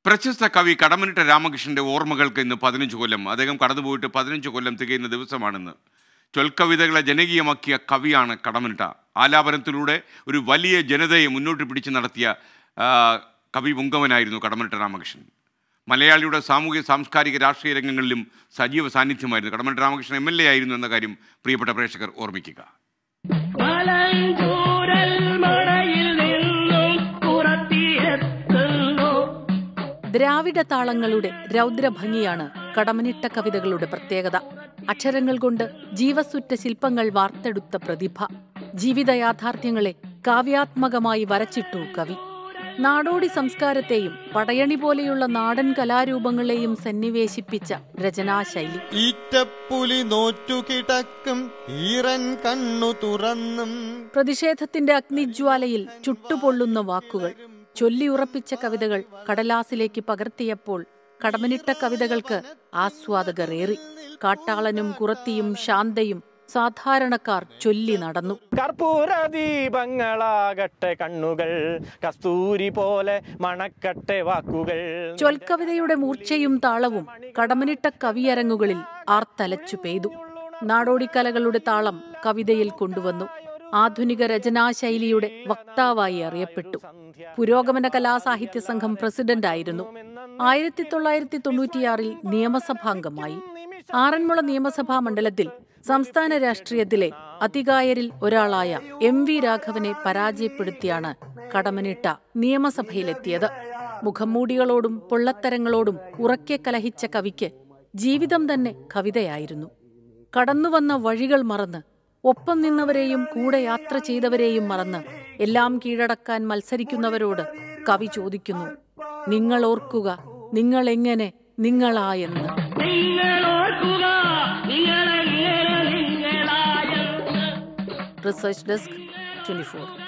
പ്രശസ്ത കവി കടമനിട്ട രാമകൃഷ്ണന്റെ ഓർമ്മകൾക്ക് ഇന്ന് പതിനഞ്ച് കൊല്ലം അദ്ദേഹം കടന്നുപോയിട്ട് പതിനഞ്ച് കൊല്ലം തികയുന്ന ദിവസമാണെന്ന് ചൊൽക്കവിതകളെ ജനകീയമാക്കിയ കവിയാണ് കടമനിട്ട ആലാപനത്തിലൂടെ ഒരു വലിയ ജനതയെ മുന്നോട്ട് പിടിച്ചു നടത്തിയ ആ, കവി പുങ്കവനായിരുന്നു കടമനിട്ട രാമകൃഷ്ണൻ മലയാളിയുടെ സാമൂഹിക സാംസ്കാരിക രാഷ്ട്രീയ രംഗങ്ങളിലും സജീവ സാന്നിധ്യമായിരുന്നു Kadammanitta Ramakrishnan M L A ആയിരുന്നു എന്ന കാര്യം പ്രിയപ്പെട്ട പ്രേക്ഷകർ ഓർമ്മിക്കുക മലഞ്ചൂരൽ മഴയിൽ നിന്നും പുറത്തിയെത്തുന്നു ദ്രാവിഡ താളങ്ങളുടെ രൗദ്രഭംഗിയാണ് കടമനിട്ട കവിതകളുടെ പ്രത്യേകത അക്ഷരങ്ങൾ കൊണ്ട് ജീവസുറ്റ ശില്പങ്ങൾ വാർത്തെടുത്ത പ്രതിഭ ജീവിത യാഥാർത്ഥ്യങ്ങളെ കാവ്യാത്മകമായി വരച്ചിട്ടു കവി നാടോടി സംസ്കാരത്തെയും പടയണി പോലെയുള്ള നാടൻ കലാരൂപങ്ങളെയും സന്നിവേശിപ്പിച്ച രചനാശൈലി ഈറ്റപ്പുലി നോറ്റുകിടക്കും ഈറൻ കണ്ണു തുറന്നും പ്രതിഷേധത്തിന്റെ അഗ്നിജ്വാലയിൽ ചുട്ടുപൊള്ളുന്ന വാക്കുകൾ ചൊല്ലിയുറപ്പിച്ച കവിതകൾ കടലാസിലേക്ക് പകർത്തിയപ്പോൾ കടമനിട്ട കവിതകൾക്ക് ആസ്വാദകർ ഏറി കാട്ടാളനും കുറത്തിയും ശാന്തയും സാധാരണക്കാർ ചൊല്ലി നടന്നു കർപ്പൂര ദീപങ്ങളാകട്ടെ കണ്ണുകൾ കസ്തൂരി പോലെ മണക്കട്ടെ വാക്കുകൾ ചൊൽക്കവിതയുടെ മൂർച്ചയും താളവും കടമനിട്ട കവിയരങ്ങുകളിൽ ആർത്തലച്ചു പെയ്തു നാടോടിക്കലകളുടെ താളം കവിതയിൽ കൊണ്ടുവന്നു ആധുനിക രചനാശൈലിയുടെ വക്താവായി അറിയപ്പെട്ടു പുരോഗമന കലാസാഹിത്യ സംഘം പ്രസിഡന്റായിരുന്നു ആയിരത്തി തൊള്ളായിരത്തി തൊണ്ണൂറ്റിയാറിൽ നിയമസഭാംഗമായി ആറന്മുള നിയമസഭാ മണ്ഡലത്തിൽ സംസ്ഥാന രാഷ്ട്രീയത്തിലെ അതികായരിൽ ഒരാളായ എം വി രാഘവനെ പരാജയപ്പെടുത്തിയാണ് കടമനിട്ട നിയമസഭയിലെത്തിയത് മുഖംമൂടികളോടും പൊള്ളത്തരങ്ങളോടും ഉറക്കെ കലഹിച്ച കവിക്ക് ജീവിതം തന്നെ കവിതയായിരുന്നു കടന്നുവന്ന വഴികൾ മറന്ന് ഒപ്പം നിന്നവരെയും കൂടെ യാത്ര ചെയ്തവരെയും മറന്ന് എല്ലാം കീഴടക്കാൻ മത്സരിക്കുന്നവരോട് കവി ചോദിക്കുന്നു നിങ്ങൾ ഓർക്കുക നിങ്ങൾ എങ്ങനെ നിങ്ങളായെന്ന് നിങ്ങൾ ഓർക്കുക നിങ്ങളെങ്ങനെ നിങ്ങളായ റിസർച്ച് ഡെസ്ക് ട്വന്റി